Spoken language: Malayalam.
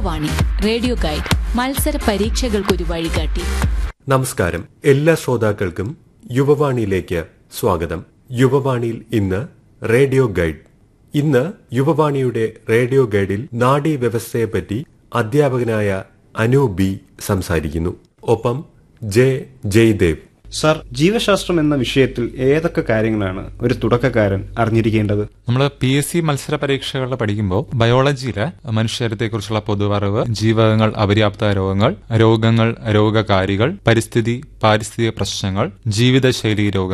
യുവവാണി റേഡിയോ ഗൈഡ് മത്സര പരീക്ഷകൾക്കൊരു വഴികാട്ടി നമസ്കാരം എല്ലാ ശ്രോതാക്കൾക്കും യുവവാണിയിലേക്ക് സ്വാഗതം യുവവാണിയിൽ ഇന്ന് റേഡിയോ ഗൈഡ് ഇന്ന് യുവവാണിയുടെ റേഡിയോ ഗൈഡിൽ നാഡീ വ്യവസ്ഥയെപ്പറ്റി അധ്യാപകനായ അനു ബി സംസാരിക്കുന്നു ഒപ്പം ജെ ജയ്ദേവ് സർ ജീവശാസ്ത്രം എന്ന വിഷയത്തിൽ ഏതൊക്കെ കാര്യങ്ങളാണ് ഒരു തുടക്കക്കാരൻ അറിഞ്ഞിരിക്കേണ്ടത് നമ്മൾ പി എസ് സി മത്സര പരീക്ഷകളിൽ പഠിക്കുമ്പോൾ ബയോളജിയിലെ മനുഷ്യരത്തെക്കുറിച്ചുള്ള പൊതുവറിവ് ജീവകങ്ങൾ അപര്യാപ്ത രോഗങ്ങൾ രോഗങ്ങൾ രോഗകാരികൾ പരിസ്ഥിതി പാരിസ്ഥിതിക പ്രശ്നങ്ങൾ ജീവിതശൈലി രോഗങ്ങൾ